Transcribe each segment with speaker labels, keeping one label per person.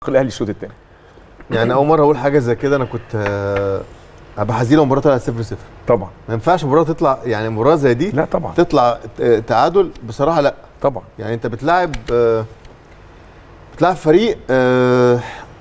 Speaker 1: الاهلي الشوط الثاني
Speaker 2: يعني اول مره اقول حاجه زي كده انا كنت آه، ابقى حزين لو المباراه طلعت 0 0
Speaker 1: طبعا
Speaker 2: ما ينفعش مباراه تطلع يعني مباراه زي دي
Speaker 1: لا طبعا
Speaker 2: تطلع ت- تعادل بصراحه لا
Speaker 1: طبعا
Speaker 2: يعني انت بتلاعب آه، بتلاعب فريق آه،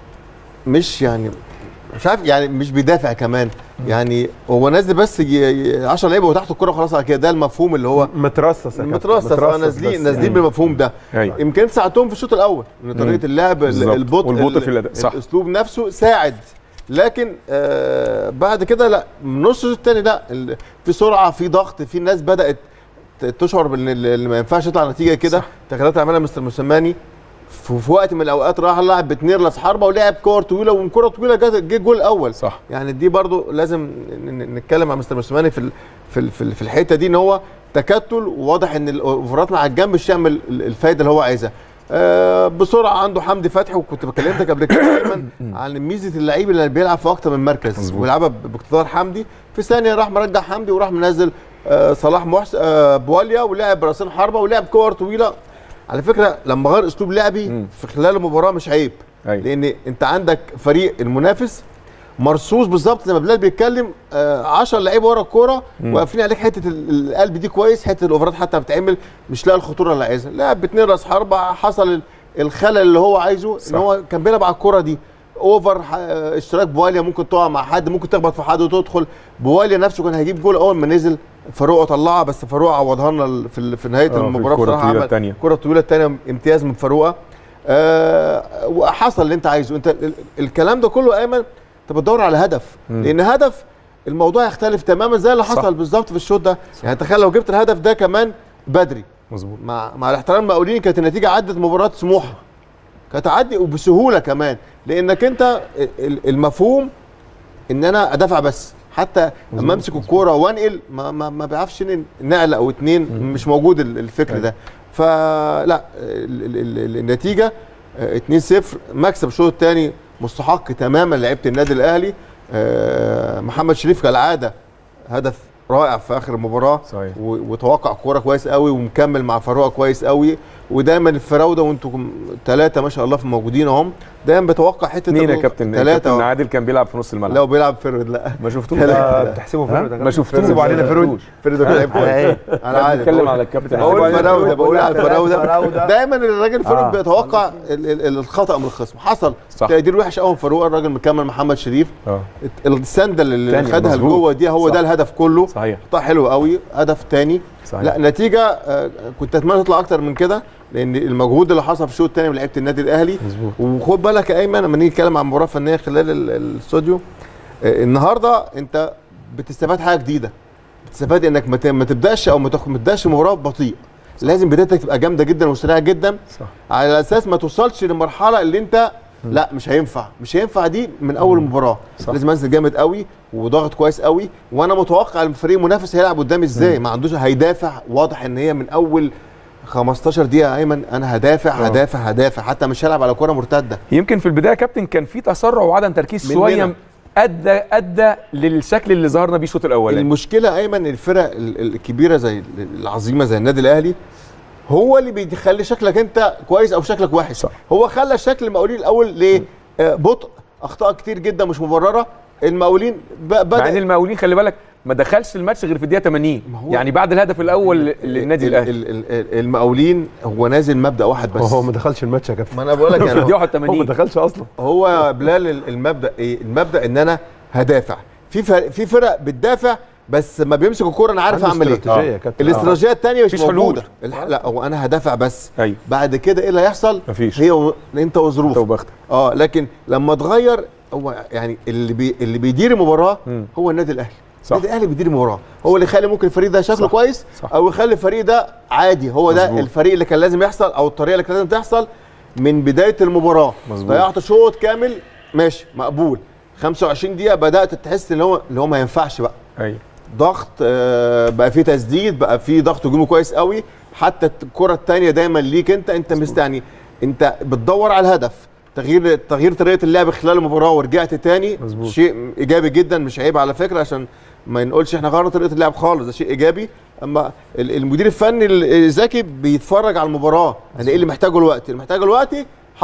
Speaker 2: مش يعني مش عارف يعني مش بيدافع كمان يعني هو نازل بس 10 لعيبه وتحت الكره وخلاص على كده ده المفهوم اللي هو
Speaker 3: مترصص يا كابتن،
Speaker 2: مترصص اه نازلين
Speaker 3: بس
Speaker 2: نازلين
Speaker 3: يعني.
Speaker 2: بالمفهوم ده
Speaker 1: ايوه
Speaker 2: يمكن ساعدتهم في الشوط الاول ان طريقه اللعب ال-
Speaker 1: بالظبط.
Speaker 2: البطء
Speaker 1: والبطء
Speaker 2: ال-
Speaker 1: في الأداء، صح.
Speaker 2: الاسلوب نفسه ساعد لكن آه بعد كده لا من نص الشوط الثاني لا ال- في سرعه في ضغط في ناس بدات ت- تشعر بان ال- اللي ما ينفعش يطلع نتيجه كده تغييرات عملها مستر موسيماني في في وقت من الاوقات راح لعب بتنيرلس حربه ولعب كور طويله ومن كره طويله جت جه الجول الاول
Speaker 1: صح
Speaker 2: يعني دي برضو لازم ن- ن- نتكلم مع مستر موسيماني في ال- في ال- في ال- في الحته دي ان هو تكتل وواضح ان الاوفرات مع الجنب مش تعمل ال- الفايده اللي هو عايزها آه بسرعه عنده حمدي فتحي وكنت بكلمتك قبل كده دايما عن ميزه اللعيب اللي بيلعب في اكتر من مركز
Speaker 1: مظبوط.
Speaker 2: ويلعبها ب- باقتدار حمدي في ثانيه راح مرجع حمدي وراح منزل آه صلاح محسن آه بواليا ولعب راسين حربه ولعب كور طويله على فكره لما غير اسلوب لعبي
Speaker 1: مم.
Speaker 2: في خلال المباراه مش عيب
Speaker 1: ايوه
Speaker 2: لان انت عندك فريق المنافس مرصوص بالظبط زي ما بلال بيتكلم 10 لعيبه ورا الكوره
Speaker 1: مم.
Speaker 2: واقفين عليك حته ال- القلب دي كويس حته الاوفرات حتى بتعمل مش لاقي الخطوره اللي عايزها لاعب باتنين راس حربه حصل ال- الخلل اللي هو عايزه
Speaker 1: صح.
Speaker 2: ان هو كان بيلعب على الكوره دي اوفر ح- آه، اشتراك بواليا ممكن تقع مع حد ممكن تخبط في حد وتدخل بواليا نفسه كان هيجيب جول اول ما نزل فاروق طلعها بس فاروق عوضها لنا ال- في ال- في نهايه
Speaker 1: في
Speaker 2: المباراه
Speaker 1: الكرة
Speaker 2: بصراحه
Speaker 1: الطويلة
Speaker 2: عمل
Speaker 1: التانية.
Speaker 2: الكره الطويله الثانيه امتياز من فاروقه آه وحصل اللي انت عايزه انت ال- الكلام ده كله ايمن انت بتدور على هدف
Speaker 1: مم.
Speaker 2: لان هدف الموضوع يختلف تماما زي اللي
Speaker 1: صح.
Speaker 2: حصل بالظبط في الشوط ده يعني تخيل لو جبت الهدف ده كمان بدري
Speaker 1: مظبوط
Speaker 2: مع مع الاحترام المقاولين كانت النتيجه عدت مباراه سموحه كانت تعدي وبسهوله كمان لانك انت ال- ال- المفهوم ان انا ادافع بس حتى لما امسك الكوره وانقل ما, ما, ما بيعرفش ن- نقله او اتنين مش موجود ال- الفكر ده فلا ال- ال- ال- النتيجه آه، 2-0 مكسب الشوط الثاني مستحق تماما لعيبه النادي الاهلي آه، محمد شريف كالعاده هدف رائع في اخر المباراه
Speaker 1: صحيح
Speaker 2: و- وتوقع كوره كويس قوي ومكمل مع فاروق كويس قوي ودايما الفراوده وانتم ثلاثه ما شاء الله في موجودين اهم دايما بتوقع حته
Speaker 1: اثنين يا
Speaker 2: النقطة.
Speaker 1: كابتن كابتن
Speaker 2: ثلاثه
Speaker 1: عادل كان بيلعب في نص الملعب
Speaker 2: لو بيلعب فرود لا
Speaker 1: ما شفتوش
Speaker 2: ثلاثة.
Speaker 3: بتحسبه
Speaker 1: ها؟
Speaker 3: فرود يا
Speaker 1: ما
Speaker 3: كابتن.
Speaker 1: شفتوش
Speaker 3: بتحسبوا علينا فرود
Speaker 1: شفتوش.
Speaker 2: فرود ده لعيب كويس
Speaker 3: على ايه؟
Speaker 2: انا عارف
Speaker 1: بنتكلم
Speaker 2: بقول-
Speaker 1: على الكابتن
Speaker 2: بقول
Speaker 3: على
Speaker 2: فراوده
Speaker 3: الفراودة.
Speaker 2: بقول على الفراوده
Speaker 3: الفراودة.
Speaker 2: دايما الراجل فاروق
Speaker 3: آه.
Speaker 2: بيتوقع ال- ال- الخطا من الخصم حصل
Speaker 1: صح.
Speaker 2: تقدير وحش قوي من فاروق الراجل مكمل محمد شريف
Speaker 1: اه
Speaker 2: السندل اللي
Speaker 1: تاني،
Speaker 2: خدها
Speaker 1: مظبوط.
Speaker 2: لجوه دي هو
Speaker 1: صح.
Speaker 2: ده الهدف كله
Speaker 1: صحيح
Speaker 2: خطا حلو قوي هدف تاني
Speaker 1: صحيح
Speaker 2: لا نتيجه آه، كنت اتمنى تطلع اكتر من كده لان المجهود اللي حصل في الشوط الثاني من لعيبه النادي الاهلي
Speaker 1: مظبوط
Speaker 2: وخد بالك يا ايمن لما نيجي نتكلم عن مباراه فنيه خلال ال- الاستوديو آه، النهارده انت بتستفاد حاجه جديده بتستفاد انك ما ت- ما تبداش او ما تاخد- ما تبداش مباراه بطيء لازم بدايتك تبقى جامده جدا وسريعه جدا
Speaker 1: صح
Speaker 2: على اساس ما توصلش للمرحله اللي انت لا مش هينفع مش هينفع دي من اول مباراه
Speaker 1: صح.
Speaker 2: لازم انزل جامد قوي وضاغط كويس قوي وانا متوقع الفريق المنافس هيلعب قدامي ازاي ما عندوش هيدافع واضح ان هي من اول 15 دقيقه يا ايمن انا هدافع
Speaker 1: آه.
Speaker 2: هدافع هدافع حتى مش هلعب على كره مرتده
Speaker 1: يمكن في البدايه يا كابتن كان في تسرع وعدم تركيز
Speaker 2: مننا.
Speaker 1: شويه ادى ادى للشكل اللي ظهرنا بيه الشوط الاولاني
Speaker 2: المشكله ايمن الفرق ال- ال- الكبيره زي ال- العظيمه زي النادي الاهلي هو اللي بيخلي شكلك انت كويس او شكلك وحش
Speaker 1: صح.
Speaker 2: هو خلى شكل المقاولين الاول ليه آه، بطء اخطاء كتير جدا مش مبرره المقاولين ب-
Speaker 1: مع ان
Speaker 2: بدا
Speaker 1: المقاولين خلي بالك ما دخلش الماتش غير في الدقيقه 80
Speaker 2: ما هو-
Speaker 1: يعني بعد الهدف الاول للنادي
Speaker 2: ال-
Speaker 1: الاهلي
Speaker 2: ال- ال- ال- المقاولين هو نازل مبدا واحد بس
Speaker 3: هو ما دخلش الماتش يا كابتن
Speaker 2: ما انا بقول لك
Speaker 1: في
Speaker 2: يعني
Speaker 1: الدقيقه
Speaker 3: هو ما
Speaker 1: 81
Speaker 3: دخلش اصلا
Speaker 2: هو يا بلال ال- المبدا ايه المبدا ان انا هدافع في فرق في فرق بتدافع بس ما بيمسك الكوره انا عارف
Speaker 3: عنده
Speaker 2: اعمل ايه
Speaker 3: استراتيجية يا كابتن.
Speaker 2: الاستراتيجيه الثانيه مش
Speaker 1: مفيش حلول.
Speaker 2: موجوده الح- لا هو انا هدافع بس
Speaker 1: ايوه
Speaker 2: بعد كده ايه اللي هيحصل
Speaker 1: مفيش
Speaker 2: هي و... انت
Speaker 1: انت
Speaker 2: وظروفك
Speaker 1: وبختك
Speaker 2: اه لكن لما تغير هو يعني اللي بي... اللي بيدير المباراه
Speaker 1: مم.
Speaker 2: هو النادي الاهلي
Speaker 1: صح.
Speaker 2: النادي الاهلي بيدير المباراه هو اللي يخلي ممكن الفريق ده شكله
Speaker 1: صح.
Speaker 2: كويس
Speaker 1: صح.
Speaker 2: او يخلي الفريق ده عادي هو ده
Speaker 1: مظبوط.
Speaker 2: الفريق اللي كان لازم يحصل او الطريقه اللي كان لازم تحصل من بدايه المباراه
Speaker 1: مظبوط.
Speaker 2: ضيعت شوط كامل ماشي مقبول 25 دقيقه بدات تحس ان هو اللي هو ما ينفعش بقى
Speaker 1: ايوه
Speaker 2: ضغط آه، بقى في تسديد بقى في ضغط هجومي كويس قوي حتى الكره الثانيه دايما ليك انت انت مستني انت بتدور على الهدف تغيير تغيير طريقه اللعب خلال المباراه ورجعت تاني
Speaker 1: مظبوط.
Speaker 2: شيء ايجابي جدا مش عيب على فكره عشان ما نقولش احنا غيرنا طريقه اللعب خالص ده شيء ايجابي اما ال- المدير الفني الذكي بيتفرج على المباراه يعني ايه اللي محتاجه الوقت اللي محتاجه الوقت حصل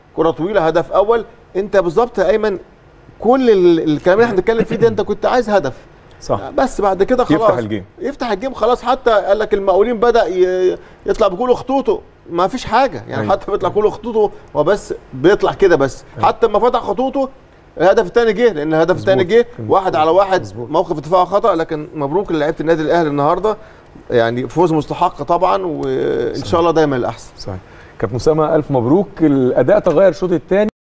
Speaker 2: كره طويله هدف اول انت بالظبط يا ايمن كل ال- الكلام اللي احنا بنتكلم فيه ده انت كنت عايز هدف
Speaker 1: صح
Speaker 2: بس بعد كده خلاص
Speaker 1: يفتح الجيم.
Speaker 2: يفتح الجيم خلاص حتى قال لك المقاولين بدا ي- يطلع بكل خطوطه ما فيش حاجه يعني
Speaker 1: أيوة.
Speaker 2: حتى بيطلع كل خطوطه هو بس بيطلع كده بس حتى لما فتح خطوطه الهدف الثاني جه لان الهدف الثاني
Speaker 1: مظبوط.
Speaker 2: جه واحد على واحد
Speaker 1: مظبوط.
Speaker 2: موقف دفاع خطا لكن مبروك للعيبه النادي الاهلي النهارده يعني فوز مستحق طبعا وان شاء الله دايما الاحسن
Speaker 1: صحيح كابتن اسامه الف مبروك الاداء تغير الشوط الثاني